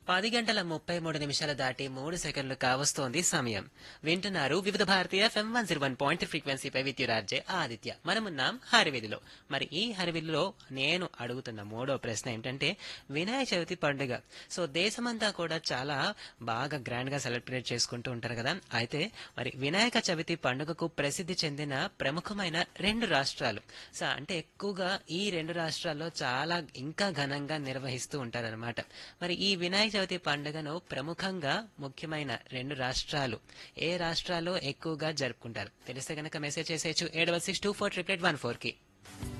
పది గంటల ముప్పై మూడు నిమిషాలు దాటి మూడు సెకండ్లు కావస్తోంది సమయం వింటున్నారు Vividh Bharatiya FM one zero one point ఫ్రీక్వెన్సీపై విద్యురార్జే ఆదిత్య మనమున్నాం హరివిధిలో మరి ఈ హరివిధిలో నేను అడుగుతున్న మూడో ప్రశ్న ఏంటంటే వినాయక చవితి పండుగ సో దేశమంతా కూడా చాలా బాగా గ్రాండ్ గా సెలబ్రేట్ చేసుకుంటూ ఉంటారు కదా అయితే మరి వినాయక చవితి పండుగకు ప్రసిద్ధి చెందిన ప్రముఖమైన రెండు రాష్ట్రాలు సో అంటే ఎక్కువగా ఈ రెండు రాష్ట్రాల్లో చాలా ఇంకా ఘనంగా నిర్వహిస్తూ ఉంటారన్నమాట మరి ఈ వినాయక చవితి పండుగను ప్రముఖంగా ముఖ్యమైన రెండు రాష్ట్రాలు ఏ రాష్ట్రాల్లో ఎక్కువగా జరుపుకుంటారు తెలిస్తే గనక మెసేజ్ చేసేయచ్చు ఏడు six two four triple eight one four కి